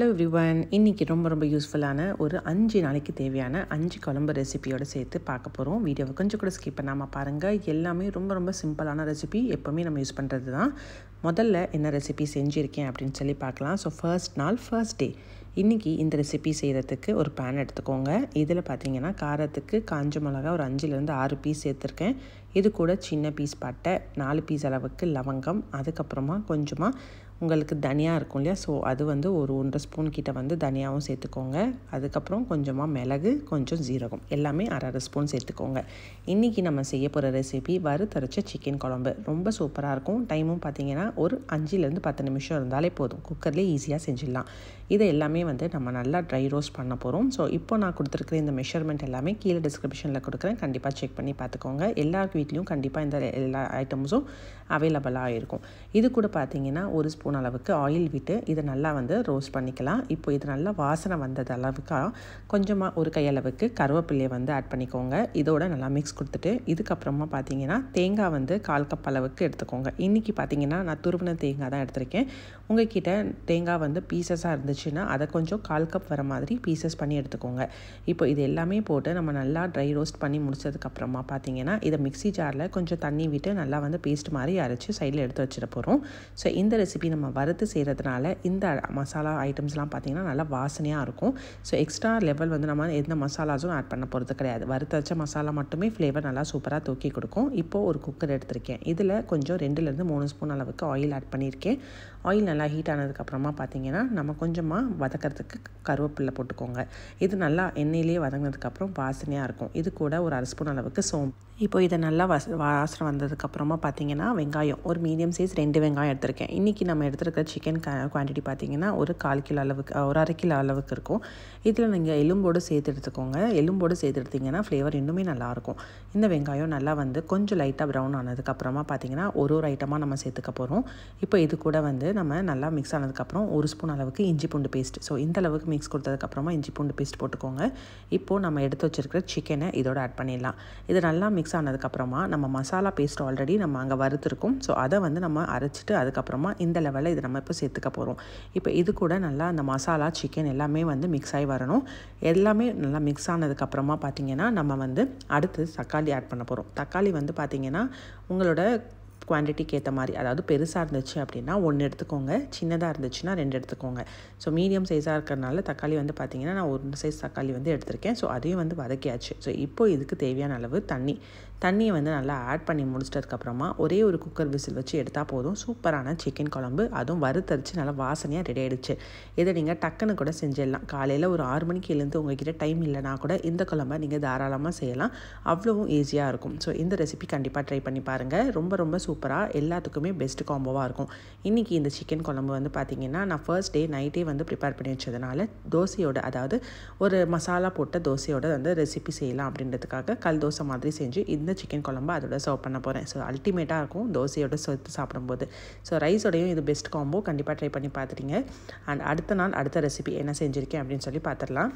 hello everyone இன்றைக்கி ரொம்ப ரொம்ப யூஸ்ஃபுல்லான ஒரு அஞ்சு நாளைக்கு தேவையான அஞ்சு குழம்பு ரெசிபியோடு சேர்த்து பார்க்க போகிறோம் வீடியோவை கொஞ்சம் கூட ஸ்கிப் பண்ணாமல் பாருங்கள் எல்லாமே ரொம்ப ரொம்ப சிம்பிளான ரெசிபி எப்போவுமே நம்ம யூஸ் பண்ணுறது தான் முதல்ல என்ன ரெசிபி செஞ்சுருக்கேன் அப்படின்னு சொல்லி பார்க்கலாம் ஸோ ஃபர்ஸ்ட் நாள் ஃபர்ஸ்ட் டே இன்றைக்கி இந்த ரெசிபி செய்கிறதுக்கு ஒரு பேன் எடுத்துக்கோங்க இதில் பார்த்தீங்கன்னா காரத்துக்கு காஞ்ச மிளகா ஒரு அஞ்சுலேருந்து ஆறு பீஸ் சேர்த்துருக்கேன் இது கூட சின்ன பீஸ் பட்டை நாலு பீஸ் அளவுக்கு லவங்கம் அதுக்கப்புறமா கொஞ்சமாக உங்களுக்கு தனியாக இருக்கும் இல்லையா ஸோ அது வந்து ஒரு ஒன்றரை ஸ்பூன் கிட்ட வந்து தனியாகவும் சேர்த்துக்கோங்க அதுக்கப்புறம் கொஞ்சமாக மிளகு கொஞ்சம் ஜீரகம் எல்லாமே அரை அரை ஸ்பூன் சேர்த்துக்கோங்க இன்றைக்கி நம்ம செய்ய போகிற ரெசிபி வறுத்தரைச்ச சிக்கன் குழம்பு ரொம்ப சூப்பராக இருக்கும் டைமும் பார்த்தீங்கன்னா ஒரு அஞ்சுலேருந்து பத்து நிமிஷம் இருந்தாலே போதும் குக்கர்லேயே ஈஸியாக செஞ்சிடலாம் இதை எல்லாமே வந்து நம்ம நல்லா ட்ரை ரோஸ்ட் பண்ண போகிறோம் ஸோ இப்போ நான் கொடுத்துருக்குற இந்த மெஷர்மெண்ட் எல்லாமே கீழே டிஸ்கிரிப்ஷனில் கொடுக்குறேன் கண்டிப்பாக செக் பண்ணி பார்த்துக்கோங்க எல்லா வீட்லேயும் கண்டிப்பாக இந்த எல்லா ஐட்டம்ஸும் அவைலபிளாக இருக்கும் இது கூட பார்த்தீங்கன்னா ஒரு ஸ்பூன் அளவுக்கு ஆயில் விட்டு இதை நல்லா வந்து ரோஸ்ட் பண்ணிக்கலாம் இப்போ இது நல்லா வாசனை வந்தது அளவுக்கு கொஞ்சமாக ஒரு கையளவுக்கு கருவேப்பிலையை வந்து ஆட் பண்ணிக்கோங்க இதோட நல்லா மிக்ஸ் கொடுத்துட்டு இதுக்கப்புறமா பார்த்தீங்கன்னா தேங்காய் வந்து கால் கப் அளவுக்கு எடுத்துக்கோங்க இன்றைக்கி பார்த்தீங்கன்னா நான் துருவின தேங்காய் தான் எடுத்திருக்கேன் உங்ககிட்ட தேங்காய் வந்து பீசஸாக இருந்துச்சுன்னா அதை கொஞ்சம் கால் கப் வர மாதிரி பீசஸ் பண்ணி எடுத்துக்கோங்க இப்போ இது எல்லாமே போட்டு நம்ம நல்லா ட்ரை ரோஸ்ட் பண்ணி முடிச்சதுக்கப்புறமா பார்த்தீங்கன்னா இதை மிக்ஸி ஜாரில் கொஞ்சம் தண்ணி விட்டு நல்லா வந்து பேஸ்ட் மாதிரி அரைச்சி சைடில் எடுத்து வச்சிட போகிறோம் ஸோ இந்த ரெசிபி நம்ம வறுத்து செய்கிறதுனால இந்த மசாலா ஐட்டம்ஸ்லாம் பார்த்திங்கன்னா நல்லா வாசனையாக இருக்கும் ஸோ எக்ஸ்ட்ரா லெவல் வந்து நம்ம எந்த மசாலாஸும் ஆட் பண்ண போகிறது கிடையாது வறுத்து வச்ச மசாலா மட்டுமே ஃப்ளேவர் நல்லா சூப்பராக தூக்கி கொடுக்கும் இப்போது ஒரு குக்கர் எடுத்திருக்கேன் இதில் கொஞ்சம் ரெண்டுலேருந்து மூணு ஸ்பூன் அளவுக்கு ஆயில் ஆட் பண்ணியிருக்கேன் ஆயில் நல்லா ஹீட் ஆனதுக்கப்புறமா பார்த்தீங்கன்னா நம்ம கொஞ்சமாக வதக்கிறதுக்கு கருவேப்பிலை போட்டுக்கோங்க இது நல்லா எண்ணெயிலே வதங்கினதுக்கப்புறம் வாசனையாக இருக்கும் இது கூட ஒரு அரை ஸ்பூன் அளவுக்கு சோம்பு இப்போ இதை நல்லா வச வாசனை வந்ததுக்கப்புறமா பார்த்தீங்கன்னா வெங்காயம் ஒரு மீடியம் சைஸ் ரெண்டு வெங்காயம் எடுத்திருக்கேன் இன்றைக்கி நம்ம எடுத்துருக்க சிக்கன் குவான்டிட்டி பார்த்தீங்கன்னா ஒரு கால் கிலோ அளவுக்கு ஒரு அரை கிலோ அளவுக்கு இருக்கும் இதில் நீங்கள் எலும்போடு சேர்த்து எடுத்துக்கோங்க எலும்போடு சேர்த்து எடுத்திங்கன்னா ஃப்ளேவர் இன்னுமே நல்லாயிருக்கும் இந்த வெங்காயம் நல்லா வந்து கொஞ்சம் லைட்டாக ப்ரௌன் ஆனதுக்கப்புறமா பார்த்தீங்கன்னா ஒரு ஒரு ஐட்டமாக நம்ம சேர்த்துக்க போகிறோம் இப்போ இது கூட வந்து நம்ம நல்லா மிக்ஸ் ஆனதுக்கப்புறம் ஒரு ஸ்பூன் அளவுக்கு இஞ்சி பூண்டு பேஸ்ட் ஸோ இந்த அளவுக்கு மிக்ஸ் கொடுத்ததுக்கப்புறமா இஞ்சி பூண்டு பேஸ்ட் போட்டுக்கோங்க இப்போது நம்ம எடுத்து வச்சுருக்கிற சிக்கனை இதோட ஆட் பண்ணிடலாம் இது நல்லா மிக்ஸ் ஆனதுக்கப்புறமா நம்ம மசாலா பேஸ்ட் ஆல்ரெடி நம்ம அங்கே வறுத்துருக்கோம் ஸோ அதை வந்து நம்ம அரைச்சிட்டு அதுக்கப்புறமா இந்த லெவலில் இது நம்ம இப்போ சேர்த்துக்க போகிறோம் இப்போ இது கூட நல்லா அந்த மசாலா சிக்கன் எல்லாமே வந்து மிக்ஸ் ஆகி வரணும் எல்லாமே நல்லா மிக்ஸ் ஆனதுக்கப்புறமா பார்த்திங்கன்னா நம்ம வந்து அடுத்து தக்காளி ஆட் பண்ண போகிறோம் தக்காளி வந்து பார்த்திங்கன்னா உங்களோட குவான்டிட்டிக்கு ஏற்ற மாதிரி அதாவது பெருசாக இருந்துச்சு அப்படின்னா ஒன்று எடுத்துக்கோங்க சின்னதாக இருந்துச்சுன்னா ரெண்டு எடுத்துக்கோங்க ஸோ மீடியம் சைஸாக இருக்கிறனால தக்காளி வந்து பார்த்திங்கன்னா நான் ஒரு சைஸ் தக்காளி வந்து எடுத்திருக்கேன் ஸோ அதையும் வந்து வதக்கியாச்சு ஸோ இப்போ இதுக்கு தேவையான அளவு தண்ணி தண்ணியை வந்து நல்லா ஆட் பண்ணி முடிச்சிட்டதுக்கப்புறமா ஒரே ஒரு குக்கர் விசில் வச்சு எடுத்தால் போதும் சூப்பரான சிக்கன் குழம்பு அதுவும் வறுத்தரிச்சு நல்லா வாசனையாக ரெடி ஆகிடுச்சு இதை நீங்கள் டக்குன்னு கூட செஞ்சிடலாம் காலையில் ஒரு ஆறு மணிக்கு எழுந்து உங்ககிட்ட டைம் இல்லைனா கூட இந்த குழம்பை நீங்கள் தாராளமாக செய்யலாம் அவ்வளவும் ஈஸியாக இருக்கும் ஸோ இந்த ரெசிபி கண்டிப்பாக ட்ரை பண்ணி பாருங்கள் ரொம்ப ரொம்ப சூப்பராக எல்லாத்துக்குமே பெஸ்ட் காம்போவாக இருக்கும் இன்றைக்கி இந்த சிக்கன் குழம்பு வந்து பார்த்திங்கன்னா நான் ஃபர்ஸ்ட் டே நைட்டே வந்து ப்ரிப்பேர் பண்ணி வச்சதுனால தோசையோட அதாவது ஒரு மசாலா போட்ட தோசையோட வந்து ரெசிபி செய்யலாம் அப்படின்றதுக்காக கல் தோசை மாதிரி செஞ்சு இந்த சிக்கன் குழம்பு அதோட சர்வ் பண்ண போகிறேன் ஸோ அல்டிமேட்டாக இருக்கும் தோசையோட சேர்த்து சாப்பிடும்போது ஸோ ரைஸோடையும் இது பெஸ்ட் காம்போ கண்டிப்பாக ட்ரை பண்ணி பார்த்துட்டீங்க அண்ட் அடுத்த நாள் அடுத்த ரெசிபி என்ன செஞ்சுருக்கேன் அப்படின்னு சொல்லி பார்த்துடலாம்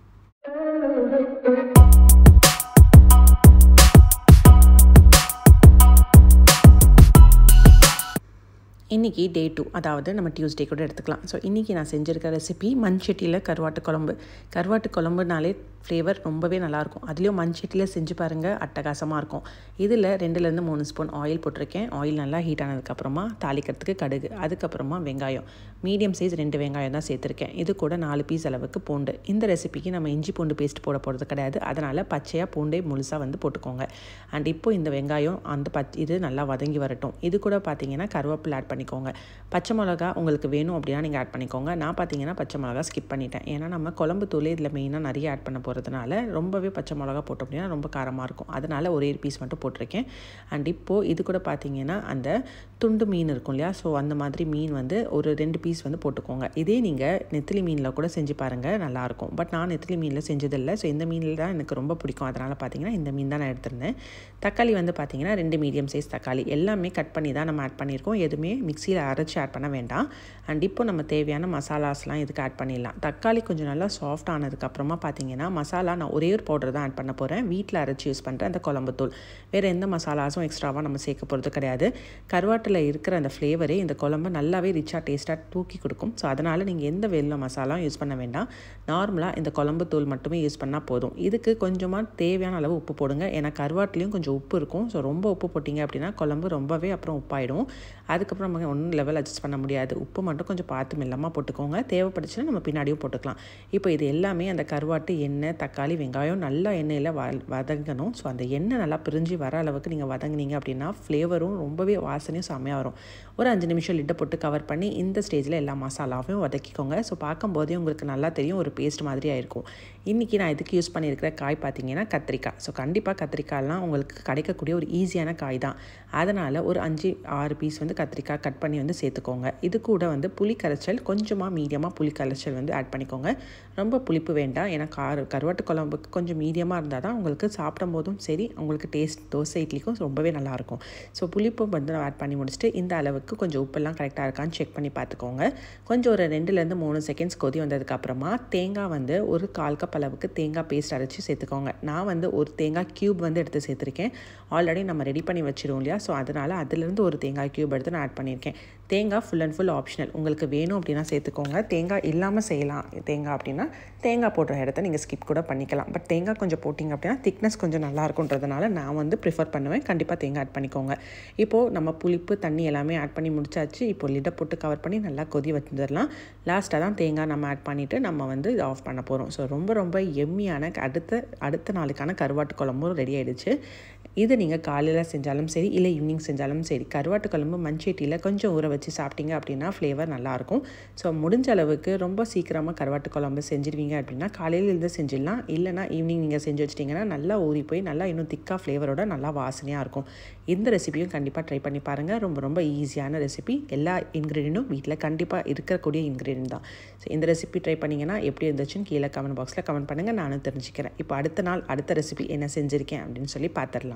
இன்றைக்கி டே டூ அதாவது நம்ம டியூஸ்டே கூட எடுத்துக்கலாம் ஸோ இன்றைக்கி நான் செஞ்சுருக்க ரெசிபி மண்சட்டியில் கருவாட்டு குழம்பு கருவாட்டு குழம்புனாலே ஃப்ளேவர் ரொம்பவே நல்லாயிருக்கும் அதுலேயும் மண்சட்டியில் செஞ்சு பாருங்கள் அட்டகாசமாக இருக்கும் இதில் ரெண்டுலேருந்து மூணு ஸ்பூன் ஆயில் போட்டிருக்கேன் ஆயில் நல்லா ஹீட் ஆனதுக்கப்புறமா தாளிக்கிறதுக்கு கடுகு அதுக்கப்புறமா வெங்காயம் மீடியம் சைஸ் ரெண்டு வெங்காயம் தான் சேர்த்துருக்கேன் இது கூட நாலு பீஸ் அளவுக்கு பூண்டு இந்த ரெசிபிக்கு நம்ம இஞ்சி பூண்டு பேஸ்ட் போட போகிறது கிடையாது அதனால் பச்சையாக பூண்டே முழுசாக வந்து போட்டுக்கோங்க அண்ட் இப்போ இந்த வெங்காயம் அந்த பச் இது நல்லா வதங்கி வரட்டும் இது கூட பார்த்தீங்கன்னா கருவேப்பிலை ஆட் பண்ணிக்கோங்க பச்சை மிளகா உங்களுக்கு வேணும் அப்படின்னா நீங்கள் ஆட் பண்ணிக்கோங்க நான் பார்த்தீங்கன்னா பச்சை மிளகா ஸ்கிப் பண்ணிட்டேன் ஏன்னா நம்ம குழம்பு தூள் இதில் மெயினாக நிறைய ஆட் பண்ண போகிறதுனால ரொம்பவே பச்சை மிளகா போட்டோம் அப்படின்னா ரொம்ப காரமாக இருக்கும் அதனால் ஒரே பீஸ் மட்டும் போட்டிருக்கேன் அண்ட் இப்போது இது கூட பார்த்தீங்கன்னா அந்த துண்டு மீன் இருக்கும் இல்லையா ஸோ அந்த மாதிரி மீன் வந்து ஒரு ரெண்டு பீஸ் வந்து போட்டுக்கோங்க இதே நீங்கள் நெத்திலி மீனில் கூட செஞ்சு பாருங்கள் நல்லாயிருக்கும் பட் நான் நெத்திலி மீனில் செஞ்சதில்லை ஸோ இந்த மீனில் தான் எனக்கு ரொம்ப பிடிக்கும் அதனால் பார்த்தீங்கன்னா இந்த மீன் தான் நான் எடுத்திருந்தேன் தக்காளி வந்து பார்த்தீங்கன்னா ரெண்டு மீடியம் சைஸ் தக்காளி எல்லாமே கட் பண்ணி தான் நம்ம ஆட் பண்ணியிருக்கோம் எதுவுமே மிக்சியில் அரைச்சி ஆட் பண்ண வேண்டாம் அண்ட் இப்போ நம்ம தேவையான மசாலாஸ்லாம் இதுக்கு ஆட் பண்ணிடலாம் தக்காளி கொஞ்சம் நல்லா சாஃப்ட் ஆனதுக்கப்புறமா பார்த்தீங்கன்னா மசாலா நான் ஒரே ஒரு பவுடர் தான் ஆட் பண்ண போகிறேன் வீட்டில் அரைச்சி யூஸ் பண்ணுற அந்த குழம்புத்தூள் வேறு எந்த மசாலாஸும் எக்ஸ்ட்ராவாக நம்ம சேர்க்க போகிறது கிடையாது கருவாட்டில் இருக்கிற அந்த ஃப்ளேவரே இந்த குழம்பு நல்லாவே ரிச்சாக டேஸ்ட்டாக தூக்கி கொடுக்கும் ஸோ அதனால் நீங்கள் எந்த வெள்ள மசாலாவும் யூஸ் பண்ண வேண்டாம் நார்மலாக இந்த குழம்பு தூள் மட்டுமே யூஸ் பண்ணால் போதும் இதுக்கு கொஞ்சமாக தேவையான அளவு உப்பு போடுங்க ஏன்னா கருவாட்டிலையும் கொஞ்சம் உப்பு இருக்கும் ஸோ ரொம்ப உப்பு போட்டிங்க அப்படின்னா குழம்பு ரொம்பவே அப்புறம் உப்பாயிடும் அதுக்கப்புறம் நம்ம ஒன்றும் லெவல் அட்ஜஸ்ட் பண்ண முடியாது உப்பு மட்டும் கொஞ்சம் பார்த்து மெல்லமாக போட்டுக்கோங்க தேவைப்பட்டுச்சுன்னா நம்ம பின்னாடியும் போட்டுக்கலாம் இப்போ இது எல்லாமே அந்த கருவாட்டு எண்ணெய் தக்காளி வெங்காயம் நல்லா எண்ணெயில் வ வதங்கணும் ஸோ அந்த எண்ணெய் நல்லா பிரிஞ்சு வர அளவுக்கு நீங்கள் வதங்குனீங்க அப்படின்னா ஃப்ளேவரும் ரொம்பவே வாசனையும் செம்மையாக வரும் ஒரு அஞ்சு நிமிஷம் லிட்டை போட்டு கவர் பண்ணி இந்த ஸ்டேஜில் எல்லா மசாலாவையும் வதக்கிக்கோங்க ஸோ பார்க்கும்போதே உங்களுக்கு நல்லா தெரியும் ஒரு பேஸ்ட் மாதிரி ஆயிருக்கும் இன்றைக்கி நான் இதுக்கு யூஸ் பண்ணியிருக்கிற காய் பார்த்தீங்கன்னா கத்திரிக்காய் ஸோ கண்டிப்பாக கத்திரிக்காய்லாம் உங்களுக்கு கிடைக்கக்கூடிய ஒரு ஈஸியான காய் தான் அதனால் ஒரு அஞ்சு ஆறு பீஸ் வந்து கத்திரிக்காய் கட் பண்ணி வந்து சேர்த்துக்கோங்க இது கூட வந்து புளி கரைச்சல் கொஞ்சமாக மீடியமாக புளி கரைச்சல் வந்து ஆட் பண்ணிக்கோங்க ரொம்ப புளிப்பு வேண்டாம் ஏன்னா கார கருவாட்டு குழம்புக்கு கொஞ்சம் மீடியமாக இருந்தால் தான் உங்களுக்கு சாப்பிடும் போதும் சரி உங்களுக்கு டேஸ்ட் தோசை இட்லிக்கும் ரொம்பவே நல்லாயிருக்கும் ஸோ புளிப்பு வந்து ஆட் பண்ணி முடிச்சுட்டு இந்த அளவுக்கு கொஞ்சம் உப்பெல்லாம் கரெக்டாக இருக்கான்னு செக் பண்ணி பார்த்துக்கோங்க கொஞ்சம் ஒரு ரெண்டுலேருந்து மூணு செகண்ட்ஸ் கொதி வந்ததுக்கப்புறமா தேங்காய் வந்து ஒரு கால் கப் அளவுக்கு தேங்காய் பேஸ்ட் அரைச்சி சேர்த்துக்கோங்க நான் வந்து ஒரு தேங்காய் க்யூப் வந்து எடுத்து சேர்த்துருக்கேன் ஆல்ரெடி நம்ம ரெடி பண்ணி வச்சிருவோம் இல்லையா ஸோ அதனால் அதுலேருந்து ஒரு தேங்காய் க்யூப் எடுத்து நான் ஆட் பண்ணியிருக்கேன் தேங்காய் ஃபுல் அண்ட் ஃபுல் ஆப்ஷனல் உங்களுக்கு வேணும் அப்படின்னா சேர்த்துக்கோங்க தேங்காய் இல்லாமல் செய்யலாம் தேங்காய் அப்படின்னா தேங்காய் போடுற இடத்த நீங்கள் ஸ்கிப் கூட பண்ணிக்கலாம் பட் தேங்காய் கொஞ்சம் போட்டிங்க அப்படின்னா திக்னஸ் கொஞ்சம் நல்லா இருக்குன்றதுனால நான் வந்து ப்ரிஃபர் பண்ணுவேன் கண்டிப்பாக தேங்காய் ஆட் பண்ணிக்கோங்க இப்போது நம்ம புளிப்பு தண்ணி எல்லாமே ஆட் பண்ணி முடிச்சாச்சு இப்போ லிட்டை போட்டு கவர் பண்ணி நல்லா கொதி வச்சிடலாம் லாஸ்ட்டாக தான் தேங்காய் நம்ம ஆட் பண்ணிவிட்டு நம்ம வந்து இது ஆஃப் பண்ண போகிறோம் ஸோ ரொம்ப ரொம்ப எம்மியான அடுத்த அடுத்த நாளுக்கான கருவாட்டு குழம்பும் ரெடி ஆகிடுச்சு இது நீங்கள் காலையில் செஞ்சாலும் சரி இல்லை ஈவினிங் செஞ்சாலும் சரி கருவாட்டு குழம்பு மண்சட்டியில் கொஞ்சம் ஊற வச்சு சாப்பிட்டீங்க அப்படின்னா ஃப்ளேவர் நல்லாயிருக்கும் ஸோ முடிஞ்ச அளவுக்கு ரொம்ப சீக்கிரமாக கருவாட்டு குழம்பு செஞ்சிருவீங்க அப்படின்னா காலையில் இருந்து செஞ்சிடலாம் இல்லைனா ஈவினிங் நீங்கள் செஞ்சு வச்சிட்டிங்கன்னா நல்லா ஊறி போய் நல்லா இன்னும் திக்காக ஃப்ளேவரோட நல்லா வாசனையாக இருக்கும் இந்த ரெசிபியும் கண்டிப்பாக ட்ரை பண்ணி பாருங்கள் ரொம்ப ரொம்ப ஈஸியான ரெசிபி எல்லா இன்க்ரீடியண்ட்டும் வீட்டில் கண்டிப்பாக இருக்கக்கூடிய இன்க்ரீடியன்ட் தான் ஸோ இந்த ரெசிபி ட்ரை பண்ணிங்கன்னா எப்படி இருந்துச்சுன்னு கீழே கமெண்ட் பாக்ஸில் கமெண்ட் பண்ணுங்கள் நானும் தெரிஞ்சுக்கிறேன் இப்போ அடுத்த நாள் அடுத்த ரெசிபி என்ன செஞ்சுருக்கேன் அப்படின்னு சொல்லி பார்த்துடலாம்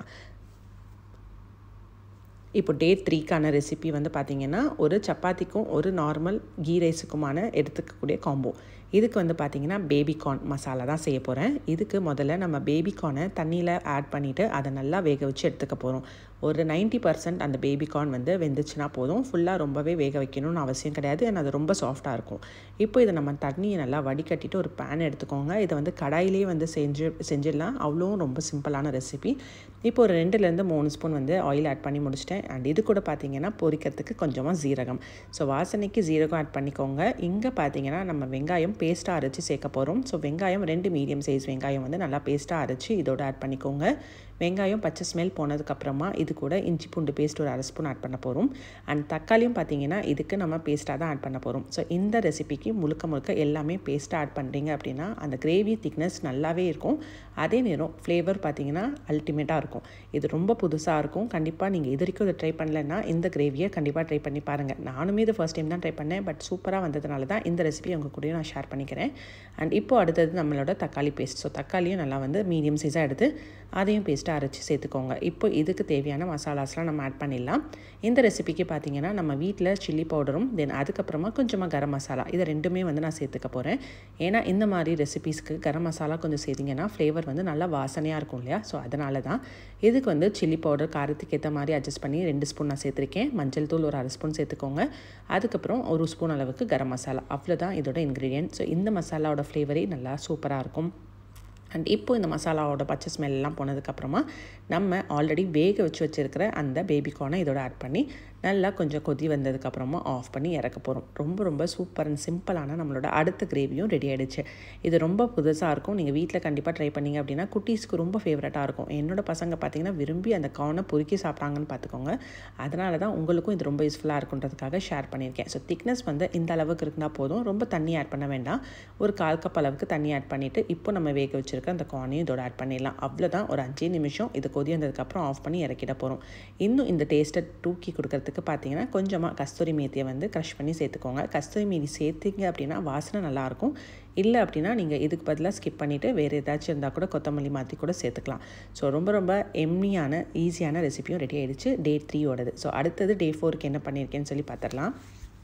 இப்போ டே த்ரீக்கான ரெசிபி வந்து பார்த்திங்கன்னா ஒரு சப்பாத்திக்கும் ஒரு நார்மல் கீ ரைஸுக்குமான எடுத்துக்கக்கூடிய காம்போ இதுக்கு வந்து பார்த்திங்கன்னா பேபிகார்ன் மசாலா தான் செய்ய போகிறேன் இதுக்கு முதல்ல நம்ம பேபிகார்னை தண்ணியில் ஆட் பண்ணிவிட்டு அதை நல்லா வேக வச்சு எடுத்துக்க போகிறோம் ஒரு நைன்ட்டி பர்சன்ட் அந்த பேபிகார்ன் வந்து வெந்துச்சுன்னா போதும் ஃபுல்லாக ரொம்பவே வேக வைக்கணும்னு அவசியம் கிடையாது ஏன்னா அது ரொம்ப சாஃப்டாக இருக்கும் இப்போ இதை நம்ம தண்ணியை நல்லா வடிகட்டிட்டு ஒரு பேன் எடுத்துக்கோங்க இதை வந்து கடாயிலே வந்து செஞ்சு செஞ்சிடலாம் அவ்வளோ ரொம்ப சிம்பிளான ரெசிபி இப்போ ஒரு ரெண்டுலேருந்து மூணு ஸ்பூன் வந்து ஆயில் ஆட் பண்ணி முடிச்சிட்டேன் அண்ட் இது கூட பார்த்தீங்கன்னா பொரிக்கிறதுக்கு கொஞ்சமாக ஜீரகம் ஸோ வாசனைக்கு ஜீரகம் ஆட் பண்ணிக்கோங்க இங்கே பார்த்தீங்கன்னா நம்ம வெங்காயம் பேஸ்ட்டாக அரைச்சி சேர்க்க போகிறோம் ஸோ வெங்காயம் ரெண்டு மீடியம் சைஸ் வெங்காயம் வந்து நல்லா பேஸ்ட்டாக அரைச்சி இதோட ஆட் பண்ணிக்கோங்க வெங்காயம் பச்சை ஸ்மெல் போனதுக்கப்புறமா இது கூட இஞ்சி பூண்டு பேஸ்ட் ஒரு அரை ஸ்பூன் ஆட் பண்ண போகிறோம் அண்ட் தக்காளியும் பார்த்தீங்கன்னா இதுக்கு நம்ம பேஸ்ட்டாக தான் ஆட் பண்ண போகிறோம் ஸோ இந்த ரெசிபிக்கு முழுக்க முழுக்க எல்லாமே பேஸ்ட்டாக ஆட் பண்ணுறீங்க அப்படின்னா அந்த கிரேவி திக்னஸ் நல்லாவே இருக்கும் அதே நேரம் ஃப்ளேவர் பார்த்தீங்கன்னா அல்டிமேட்டாக இருக்கும் இது ரொம்ப புதுசாக இருக்கும் கண்டிப்பாக நீங்கள் இது வரைக்கும் இதை ட்ரை பண்ணலைன்னா இந்த கிரேவியை கண்டிப்பாக ட்ரை பண்ணி பாருங்கள் நானுமே இது ஃபஸ்ட் டைம் தான் ட்ரை பண்ணேன் பட் சூப்பராக வந்ததுனால தான் இந்த ரெசிபி உங்கள் கூட நான் ஷேர் பண்ணிக்கிறேன் அண்ட் இப்போ அடுத்தது நம்மளோட தக்காளி பேஸ்ட் ஸோ தக்காளியும் நல்லா வந்து மீடியம் சைஸாக எடுத்து அதையும் பேஸ்ட்டாக அரைச்சி சேர்த்துக்கோங்க இப்போ இதுக்கு தேவையான மசாலாஸ்லாம் நம்ம ஆட் பண்ணிடலாம் இந்த ரெசிபிக்கு பார்த்தீங்கன்னா நம்ம வீட்டில் சில்லி பவுடரும் தென் அதுக்கப்புறமா கொஞ்சமாக கரம் மசாலா இதை ரெண்டுமே வந்து நான் சேர்த்துக்க போகிறேன் ஏன்னா இந்த மாதிரி ரெசிபீஸ்க்கு கரம் மசாலா கொஞ்சம் சேர்த்திங்கன்னா ஃப்ளேவர் வந்து நல்லா வாசனையாக இருக்கும் இல்லையா ஸோ அதனால தான் இதுக்கு வந்து சில்லி பவுடர் காரத்துக்கு ஏற்ற மாதிரி அட்ஜஸ்ட் பண்ணி ரெண்டு ஸ்பூன் நான் சேர்த்துருக்கேன் மஞ்சள் தூள் ஒரு அரை ஸ்பூன் சேர்த்துக்கோங்க அதுக்கப்புறம் ஒரு ஸ்பூன் அளவுக்கு கரம் மசாலா அவ்வளோதான் இதோட இன்க்ரீடியன்ட் ஸோ இந்த மசாலாவோட ஃப்ளேவரே நல்லா சூப்பராக இருக்கும் அண்ட் இப்போ இந்த மசாலாவோட பச்சை ஸ்மெல்லாம் போனதுக்கப்புறமா நம்ம ஆல்ரெடி வேக வச்சு வச்சுருக்கிற அந்த பேபிகார்னை இதோட ஆட் பண்ணி நல்லா கொஞ்சம் கொதி வந்ததுக்கப்புறமா ஆஃப் பண்ணி இறக்க போகிறோம் ரொம்ப ரொம்ப சூப்பர் அண்ட் சிம்பிளான நம்மளோட அடுத்த கிரேவியும் ரெடி ஆகிடுச்சு இது ரொம்ப புதுசாக இருக்கும் நீங்கள் வீட்டில் கண்டிப்பாக ட்ரை பண்ணிங்க அப்படின்னா குட்டீஸ்க்கு ரொம்ப ஃபேவரட்டாக இருக்கும் என்னோட பசங்க பார்த்தீங்கன்னா விரும்பி அந்த கார்னை பொறுக்கி சாப்பிட்டாங்கன்னு பார்த்துக்கோங்க அதனால தான் உங்களுக்கும் இது ரொம்ப யூஸ்ஃபுல்லாக இருக்குன்றதுக்காக ஷேர் பண்ணியிருக்கேன் ஸோ திக்னஸ் வந்து இந்த அளவுக்கு இருந்தால் போதும் ரொம்ப தண்ணி ஆட் பண்ண வேண்டாம் ஒரு கால் கப் அளவுக்கு தண்ணி ஆட் பண்ணிவிட்டு இப்போ நம்ம வேக வச்சுருக்க அந்த கார்னையும் இதோட ஆட் பண்ணிடலாம் அவ்வளோதான் ஒரு அஞ்சு நிமிஷம் இது கொதி வந்ததுக்கப்புறம் ஆஃப் பண்ணி இறக்கிட போகிறோம் இன்னும் இந்த டேஸ்ட்டை தூக்கி கொடுக்கறதுக்கு வாசத்துக்கு பார்த்தீங்கன்னா கொஞ்சமாக கஸ்தூரி மேத்தியை வந்து க்ரஷ் பண்ணி சேர்த்துக்கோங்க கஸ்தூரி மேத்தி சேர்த்திங்க அப்படின்னா வாசனை நல்லாயிருக்கும் இல்லை அப்படின்னா நீங்கள் இதுக்கு பதிலாக ஸ்கிப் பண்ணிவிட்டு வேறு ஏதாச்சும் இருந்தால் கூட கொத்தமல்லி மாற்றி கூட சேர்த்துக்கலாம் ஸோ ரொம்ப ரொம்ப எம்மியான ஈஸியான ரெசிபியும் ரெடி ஆகிடுச்சு டே த்ரீயோடது ஸோ அடுத்தது டே ஃபோருக்கு என்ன பண்ணியிருக்கேன்னு சொல்லி பார்த்துடலாம்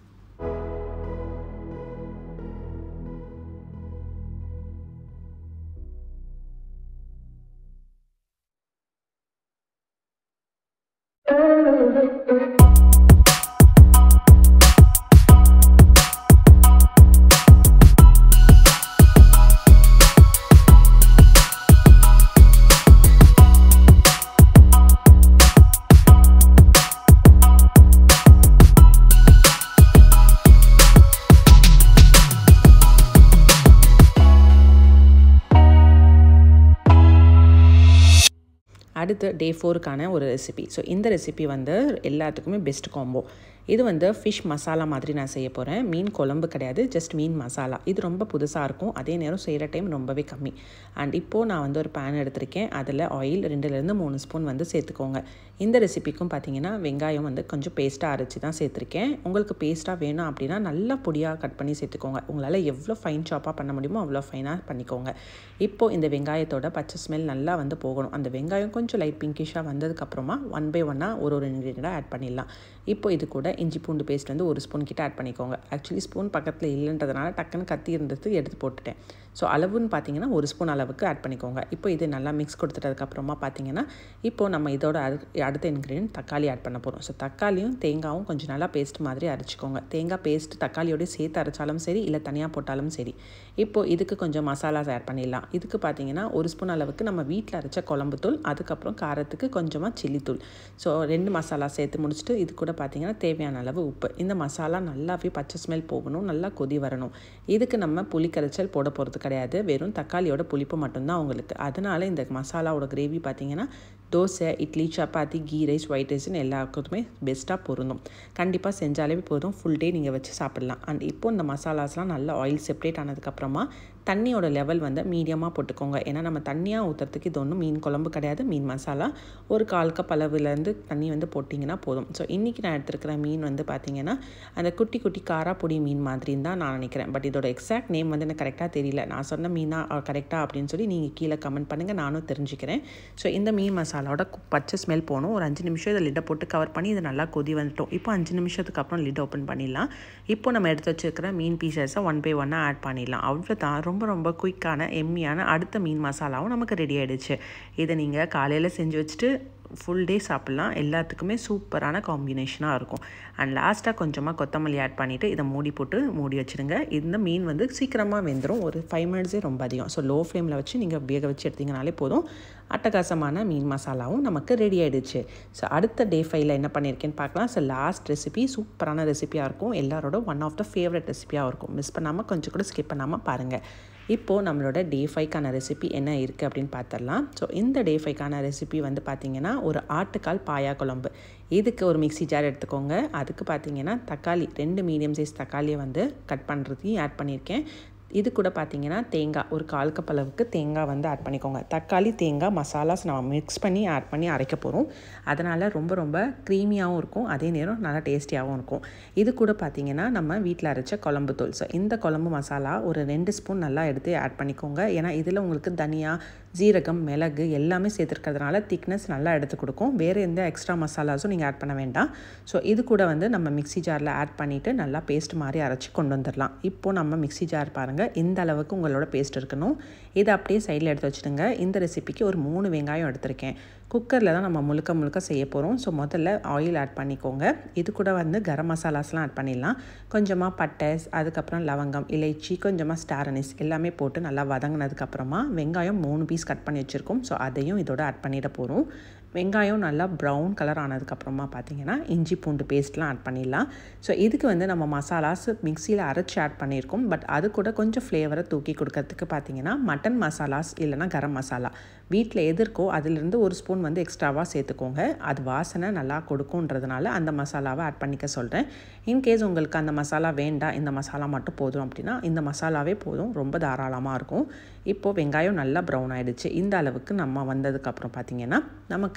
அடுத்து டே ஃபோருக்கான ஒரு ரெசிபி ஸோ இந்த ரெசிபி வந்து எல்லாத்துக்குமே பெஸ்ட் காம்போ இது வந்து ஃபிஷ் மசாலா மாதிரி நான் செய்ய போகிறேன் மீன் குழம்பு கிடையாது ஜஸ்ட் மீன் மசாலா இது ரொம்ப புதுசாக இருக்கும் அதே நேரம் செய்கிற டைம் ரொம்பவே கம்மி அண்ட் இப்போது நான் வந்து ஒரு பேன் எடுத்திருக்கேன் அதில் ஆயில் ரெண்டுலேருந்து மூணு ஸ்பூன் வந்து சேர்த்துக்கோங்க இந்த ரெசிபிக்கும் பார்த்தீங்கன்னா வெங்காயம் வந்து கொஞ்சம் பேஸ்ட்டாக அரைச்சி தான் சேர்த்துருக்கேன் உங்களுக்கு பேஸ்ட்டாக வேணும் அப்படின்னா நல்லா பொடியாக கட் பண்ணி சேர்த்துக்கோங்க உங்களால் எவ்வளோ ஃபைன் சாப்பாக பண்ண முடியுமோ அவ்வளோ ஃபைனாக பண்ணிக்கோங்க இப்போது இந்த வெங்காயத்தோட பச்சை ஸ்மெல் நல்லா வந்து போகணும் அந்த வெங்காயம் கொஞ்சம் லைட் பிங்கிஷாக வந்ததுக்கப்புறமா ஒன் பை ஒன்னாக ஒரு ஒரு இன்க்ரீடியண்ட்டாக ஆட் பண்ணிடலாம் இப்போ இது கூட இஞ்சி பூண்டு பேஸ்ட் வந்து ஒரு ஸ்பூன் கிட்ட ஆட் பண்ணிக்கோங்க ஆக்சுவலி ஸ்பூன் பக்கத்தில் இல்லைன்றதுனால டக்குன்னு கத்தி இருந்தது எடுத்து போட்டுட்டேன் ஸோ அளவுன்னு பார்த்தீங்கன்னா ஒரு ஸ்பூன் அளவுக்கு ஆட் பண்ணிக்கோங்க இப்போ இது நல்லா மிக்ஸ் கொடுத்துட்டதுக்கப்புறமா பார்த்தீங்கன்னா இப்போது நம்ம இதோட அடுத்த இன்க்ரீடியன்ட் தக்காளி ஆட் பண்ண போகிறோம் ஸோ தக்காளியும் தேங்காயும் கொஞ்சம் நல்லா பேஸ்ட் மாதிரி அரைச்சிக்கோங்க தேங்காய் பேஸ்ட் தக்காளியோடய சேர்த்து அரைச்சாலும் சரி இல்லை தனியாக போட்டாலும் சரி இப்போது இதுக்கு கொஞ்சம் மசாலாஸ் ஆட் பண்ணிடலாம் இதுக்கு பார்த்தீங்கன்னா ஒரு ஸ்பூன் அளவுக்கு நம்ம வீட்டில் அரைச்ச குழம்பு தூள் அதுக்கப்புறம் காரத்துக்கு கொஞ்சமாக சில்லி தூள் ஸோ ரெண்டு மசாலா சேர்த்து முடிச்சுட்டு இது கூட பார்த்தீங்கன்னா தேவையான அளவு உப்பு இந்த மசாலா நல்லாவே பச்சை ஸ்மெல் போகணும் நல்லா கொதி வரணும் இதுக்கு நம்ம புளி கரைச்சல் போட போகிறது கிடையாது வெறும் தக்காளியோட புளிப்பு மட்டும்தான் உங்களுக்கு அதனால் இந்த மசாலாவோட கிரேவி பார்த்தீங்கன்னா dosa idli chapati ghee rice white ரைஸ்னு எல்லாருக்குமே பெஸ்ட்டாக பொருந்தும் கண்டிப்பாக செஞ்சாலே போதும் ஃபுல் டே நீங்கள் வச்சு சாப்பிட்லாம் அண்ட் இப்போ இந்த மசாலாஸ்லாம் நல்லா ஆயில் செப்பரேட் ஆனதுக்கப்புறமா தண்ணியோட லெவல் வந்து மீடியமாக போட்டுக்கோங்க ஏன்னா நம்ம தண்ணியாக ஊற்றுறதுக்கு இது ஒன்றும் மீன் குழம்பு கிடையாது மீன் மசாலா ஒரு கால் கப் அளவுலேருந்து தண்ணி வந்து போட்டிங்கன்னா போதும் ஸோ இன்றைக்கி நான் எடுத்துருக்கிற மீன் வந்து பார்த்திங்கன்னா அந்த குட்டி குட்டி காராப்பொடி மீன் மாதிரின்னு தான் நான் நினைக்கிறேன் பட் இதோட எக்ஸாக்ட் நேம் வந்து எனக்கு கரெக்டாக தெரியல நான் சொன்ன மீனாக கரெக்டாக அப்படின்னு சொல்லி நீங்கள் கீழே கமெண்ட் பண்ணுங்கள் நானும் தெரிஞ்சுக்கிறேன் ஸோ இந்த மீன் மசாலாவோட பச்சை ஸ்மெல் போகணும் ஒரு அஞ்சு நிமிஷம் இதை லிட்டை போட்டு கவர் பண்ணி இதை நல்லா கொதி வந்துட்டோம் இப்போ அஞ்சு நிமிஷத்துக்கு அப்புறம் லிட் ஓப்பன் பண்ணிடலாம் இப்போ நம்ம எடுத்து வச்சுருக்கிற மீன் பீசஸை ஒன் பை ஒன்னாக ஆட் பண்ணிடலாம் அவ்வளோ தான் ரொம்ப ரொம்ப குயிக்கான எம்மியான அடுத்த மீன் மசாலாவும் நமக்கு ரெடி ஆகிடுச்சு இதை நீங்கள் காலையில் செஞ்சு வச்சுட்டு ஃபுல் டே சாப்பிட்லாம் எல்லாத்துக்குமே சூப்பரான காம்பினேஷனாக இருக்கும் அண்ட் லாஸ்ட்டாக கொஞ்சமாக கொத்தமல்லி ஆட் பண்ணிவிட்டு இதை மூடி போட்டு மூடி வச்சுருங்க இந்த மீன் வந்து சீக்கிரமாக வெந்துடும் ஒரு ஃபைவ் மினிட்ஸே ரொம்ப அதிகம் ஸோ லோ ஃப்ளேமில் வச்சு நீங்கள் வேக வச்சு எடுத்திங்கனாலே போதும் அட்டகாசமான மீன் மசாலாவும் நமக்கு ரெடி ஆகிடுச்சு ஸோ அடுத்த டே ஃபைவ்ல என்ன பண்ணியிருக்கேன்னு பார்க்கலாம் ஸோ லாஸ்ட் ரெசிபி சூப்பரான ரெசிபியாக இருக்கும் எல்லாரோட ஒன் ஆஃப் த ஃபேவரட் ரெசிபியாக இருக்கும் மிஸ் பண்ணாமல் கொஞ்சம் கூட ஸ்கிப் பண்ணாமல் பாருங்கள் இப்போது நம்மளோட டே ஃபைவ்க்கான ரெசிபி என்ன இருக்குது அப்படின்னு பார்த்துடலாம் ஸோ இந்த டே ஃபைவ்க்கான ரெசிபி வந்து பார்த்திங்கன்னா ஒரு ஆட்டுக்கால் பாயா குழம்பு இதுக்கு ஒரு மிக்சி ஜார் எடுத்துக்கோங்க அதுக்கு பார்த்தீங்கன்னா தக்காளி ரெண்டு மீடியம் சைஸ் தக்காளியை வந்து கட் பண்ணுறதையும் ஆட் பண்ணியிருக்கேன் இது கூட பார்த்தீங்கன்னா தேங்காய் ஒரு கால் கப் அளவுக்கு தேங்காய் வந்து ஆட் பண்ணிக்கோங்க தக்காளி தேங்காய் மசாலாஸ் நம்ம மிக்ஸ் பண்ணி ஆட் பண்ணி அரைக்க போகிறோம் அதனால் ரொம்ப ரொம்ப க்ரீமியாகவும் இருக்கும் அதே நேரம் நல்லா டேஸ்டியாகவும் இருக்கும் இது கூட பார்த்தீங்கன்னா நம்ம வீட்டில் அரைச்ச குழம்பு தூள் ஸோ இந்த குழம்பு மசாலா ஒரு ரெண்டு ஸ்பூன் நல்லா எடுத்து ஆட் பண்ணிக்கோங்க ஏன்னா இதில் உங்களுக்கு தனியா ஜீரகம் மிளகு எல்லாமே சேர்த்துருக்கிறதுனால திக்னஸ் நல்லா எடுத்து கொடுக்கும் வேறு எந்த எக்ஸ்ட்ரா மசாலாஸும் நீங்கள் ஆட் பண்ண வேண்டாம் ஸோ இது கூட வந்து நம்ம மிக்சி ஜாரில் ஆட் பண்ணிவிட்டு நல்லா பேஸ்ட் மாதிரி அரைச்சி கொண்டு வந்துடலாம் இப்போது நம்ம மிக்சி ஜார் பாருங்கள் இந்த அளவுக்கு உங்களோட பேஸ்ட் இருக்கணும் இதை அப்படியே சைடில் எடுத்து வச்சுடுங்க இந்த ரெசிபிக்கு ஒரு மூணு வெங்காயம் எடுத்திருக்கேன் குக்கரில் தான் நம்ம முழுக்க முழுக்க செய்ய போகிறோம் ஸோ முதல்ல ஆயில் ஆட் பண்ணிக்கோங்க இது கூட வந்து கரம் மசாலாஸ்லாம் ஆட் பண்ணிடலாம் கொஞ்சமாக பட்டை அதுக்கப்புறம் லவங்கம் இலைச்சி கொஞ்சமாக ஸ்டார் அனிஸ் எல்லாமே போட்டு நல்லா வதங்கினதுக்கப்புறமா வெங்காயம் மூணு பீஸ் கட் பண்ணி வச்சுருக்கோம் ஸோ அதையும் இதோட ஆட் பண்ணிட போகிறோம் வெங்காயம் நல்லா ப்ரௌன் கலர் ஆனதுக்கப்புறமா பார்த்தீங்கன்னா இஞ்சி பூண்டு பேஸ்ட்லாம் ஆட் பண்ணிடலாம் ஸோ இதுக்கு வந்து நம்ம மசாலாஸ் மிக்சியில் அரைச்சி ஆட் பண்ணியிருக்கோம் பட் அது கூட கொஞ்சம் ஃப்ளேவரை தூக்கி கொடுக்கறதுக்கு பார்த்தீங்கன்னா மட்டன் மசாலாஸ் இல்லைனா கரம் மசாலா வீட்டில் எது இருக்கோ அதுலேருந்து ஒரு ஸ்பூன் வந்து எக்ஸ்ட்ராவாக சேர்த்துக்கோங்க அது வாசனை நல்லா கொடுக்குன்றதுனால அந்த மசாலாவை ஆட் பண்ணிக்க சொல்கிறேன் இன்கேஸ் உங்களுக்கு அந்த மசாலா வேண்டாம் இந்த மசாலா மட்டும் போதும் அப்படின்னா இந்த மசாலாவே போதும் ரொம்ப தாராளமாக இருக்கும் இப்போது வெங்காயம் நல்லா ப்ரௌன் ஆகிடுச்சு இந்த அளவுக்கு நம்ம வந்ததுக்கப்புறம் பார்த்திங்கன்னா நமக்கு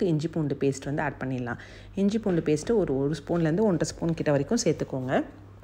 அளவுக்கு இஞ்சி பூண்டு பேஸ்ட் வந்து ஆட் பண்ணிடலாம் இஞ்சி பூண்டு பேஸ்ட்டு ஒரு ஒரு ஸ்பூன்லேருந்து ஒன்றரை ஸ்பூன் கிட்ட வரைக்கும் சேர்த்துக்கோங்க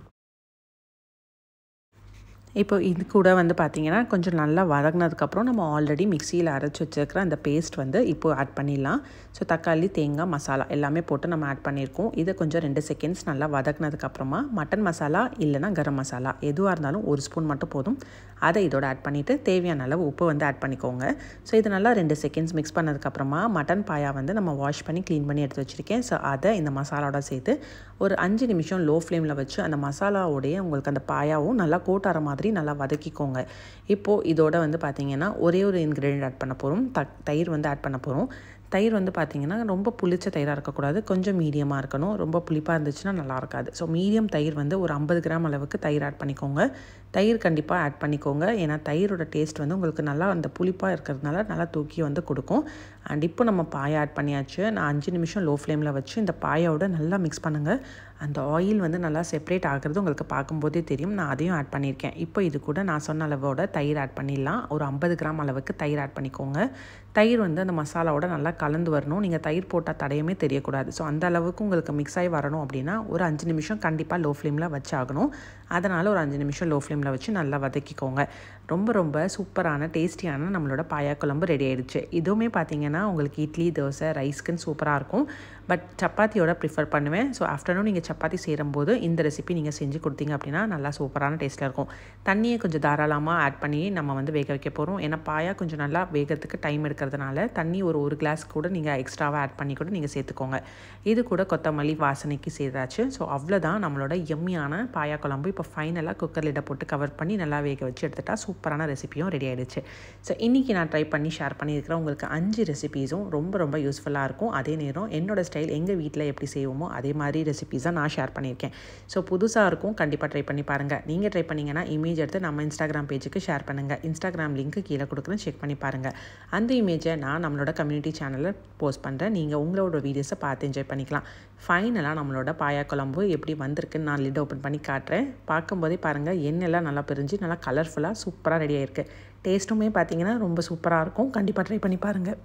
இப்போ இது கூட வந்து பார்த்திங்கன்னா கொஞ்சம் நல்லா வதங்கினதுக்கப்புறம் நம்ம ஆல்ரெடி மிக்சியில் அரைச்சி வச்சுருக்கிற அந்த பேஸ்ட் வந்து இப்போது ஆட் பண்ணிடலாம் ஸோ தக்காளி தேங்காய் மசாலா எல்லாமே போட்டு நம்ம ஆட் பண்ணியிருக்கோம் இதை கொஞ்சம் ரெண்டு செகண்ட்ஸ் நல்லா வதக்கினதுக்கப்புறமா மட்டன் மசாலா இல்லைனா கரம் மசாலா எதுவாக இருந்தாலும் ஒரு ஸ்பூன் மட்டும் போதும் அதை இதோட ஆட் பண்ணிவிட்டு தேவையான அளவு உப்பு வந்து ஆட் பண்ணிக்கோங்க ஸோ இது நல்லா ரெண்டு செகண்ட்ஸ் மிக்ஸ் பண்ணதுக்கப்புறமா மட்டன் பாயா வந்து நம்ம வாஷ் பண்ணி க்ளீன் பண்ணி எடுத்து வச்சுருக்கேன் ஸோ அதை இந்த மசாலாவோட சேர்த்து ஒரு அஞ்சு நிமிஷம் லோ ஃப்ளேமில் வச்சு அந்த மசாலாவோடைய உங்களுக்கு அந்த பாயாவும் நல்லா கோட்டார மாதிரி நல்லா வதக்கிக்கோங்க இப்போது இதோட வந்து பார்த்திங்கன்னா ஒரே ஒரு இன்க்ரீடியன்ட் ஆட் பண்ண போகிறோம் த தயிர் வந்து ஆட் பண்ண போகிறோம் தயிர் வந்து பார்த்திங்கன்னா ரொம்ப புளிச்ச தயிராக இருக்கக்கூடாது கொஞ்சம் மீடியமாக இருக்கணும் ரொம்ப புளிப்பாக இருந்துச்சுன்னா நல்லா இருக்காது ஸோ மீடியம் தயிர் வந்து ஒரு ஐம்பது கிராம் அளவுக்கு தயிர் ஆட் பண்ணிக்கோங்க தயிர் கண்டிப்பாக ஆட் பண்ணிக்கோங்க ஏன்னா தயிரோட டேஸ்ட் வந்து உங்களுக்கு நல்லா அந்த புளிப்பாக இருக்கிறதுனால நல்லா தூக்கி வந்து கொடுக்கும் அண்ட் இப்போ நம்ம பாயை ஆட் பண்ணியாச்சு நான் அஞ்சு நிமிஷம் லோ ஃப்ளேமில் வச்சு இந்த பாயோட நல்லா மிக்ஸ் பண்ணுங்கள் அந்த ஆயில் வந்து நல்லா செப்பரேட் ஆகிறது உங்களுக்கு பார்க்கும்போதே தெரியும் நான் அதையும் ஆட் பண்ணியிருக்கேன் இப்போ இது கூட நான் சொன்ன அளவோட தயிர் ஆட் பண்ணிடலாம் ஒரு ஐம்பது கிராம் அளவுக்கு தயிர் ஆட் பண்ணிக்கோங்க தயிர் வந்து அந்த மசாலாவோட நல்லா கலந்து வரணும் நீங்கள் தயிர் போட்டால் தடையுமே தெரியக்கூடாது ஸோ அந்த அளவுக்கு உங்களுக்கு மிக்ஸ் ஆகி வரணும் அப்படின்னா ஒரு அஞ்சு நிமிஷம் கண்டிப்பாக லோ ஃப்ளேமில் வச்சு ஆகணும் அதனால் ஒரு அஞ்சு நிமிஷம் லோ ஃப்ளேமில் வச்சு நல்லா வதக்கிக்கோங்க ரொம்ப ரொம்ப சூப்பரான டேஸ்டியான நம்மளோட பாயா குழம்பு ரெடி ஆகிடுச்சு இதுவுமே பார்த்தீங்கன்னா உங்களுக்கு இட்லி தோசை ரைஸ்க்குன்னு சூப்பராக இருக்கும் பட் சப்பாத்தியோட ப்ரிஃபர் பண்ணுவேன் ஸோ ஆஃப்டர்நூன் நீங்கள் சப்பாத்தி செய்யும்போது இந்த ரெசிபி நீங்கள் செஞ்சு கொடுத்தீங்க அப்படின்னா நல்லா சூப்பரான டேஸ்ட்டில் இருக்கும் தண்ணியை கொஞ்சம் தாராளமாக ஆட் பண்ணி நம்ம வந்து வேக வைக்க போகிறோம் ஏன்னா பாயா கொஞ்சம் நல்லா வேகிறதுக்கு டைம் எடுக்கிறதுனால தண்ணி ஒரு ஒரு கிளாஸ் கூட நீங்கள் எக்ஸ்ட்ராவாக ஆட் பண்ணி கூட நீங்கள் சேர்த்துக்கோங்க இது கூட கொத்தமல்லி வாசனைக்கு சேர்த்தாச்சு ஸோ அவ்வளோதான் நம்மளோட எம்மியான பாயா குழம்பு இப்போ ஃபைனலாக குக்கர் லிட்டை போட்டு கவர் பண்ணி நல்லா வேக வச்சு எடுத்துட்டா சூப்பரான ரெசிபியும் ரெடி ஆகிடுச்சு ஸோ இன்றைக்கி நான் ட்ரை பண்ணி ஷேர் பண்ணியிருக்கிறேன் உங்களுக்கு அஞ்சு ரெசிபீஸும் ரொம்ப ரொம்ப யூஸ்ஃபுல்லாக இருக்கும் அதே நேரம் என்னோடய ஸ்டைல் எங்கள் வீட்டில் எப்படி செய்வோமோ அதே மாதிரி ரெசிபீஸ் தான் நான் ஷேர் பண்ணியிருக்கேன் ஸோ புதுசாக இருக்கும் கண்டிப்பாக ட்ரை பண்ணி பாருங்கள் நீங்கள் ட்ரை பண்ணிங்கன்னா இமேஜ் எடுத்து நம்ம இன்ஸ்டாகிராம் பேஜுக்கு ஷேர் பண்ணுங்கள் இன்ஸ்டாகிராம் லிங்க்கு கீழே கொடுக்குறேன் செக் பண்ணி பாருங்கள் அந்த இமேஜை நான் நம்மளோட கம்யூனிட்டி சேனலில் போஸ்ட் பண்ணுறேன் நீங்கள் உங்களோட வீடியோஸை பார்த்து என்ஜாய் பண்ணிக்கலாம் ஃபைனலாக நம்மளோட பாயா குழம்பு எப்படி வந்திருக்குன்னு நான் லிட் ஓப்பன் பண்ணி காட்டுறேன் பார்க்கும்போதே பாருங்கள் எண்ணெய்லாம் நல்லா பிரிஞ்சு நல்லா கலர்ஃபுல்லாக சூப்பராக ரெடி ஆயிருக்கு டேஸ்ட்டுமே பார்த்தீங்கன்னா ரொம்ப சூப்பராக இருக்கும் கண்டிப்பாக ட்ரை பண்ணி பாருங்கள்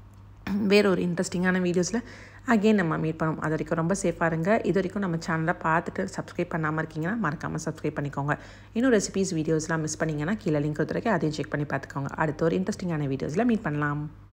வேறு ஒரு இன்ட்ரெஸ்டிங்கான வீடியோஸில் அகெயின் நம்ம மீட் பண்ணுவோம் அது வரைக்கும் ரொம்ப சேஃபாக இருங்க இது வரைக்கும் நம்ம சேனலை பார்த்துட்டு சப்ஸ்கிரைப் பண்ணாமல் இருக்கீங்கன்னா மறக்காமல் சப்ஸ்கிரைப் பண்ணிக்கோங்க இன்னும் ரெசிபீஸ் வீடியோஸ்லாம் மிஸ் பண்ணிங்கன்னா கீழே லிங்க் கொடுத்துருக்கேன் அதையும் செக் பண்ணி பார்த்துக்கோங்க அடுத்த ஒரு இன்ட்ரெஸ்டிங்கான வீடியோஸில் மீட் பண்ணலாம்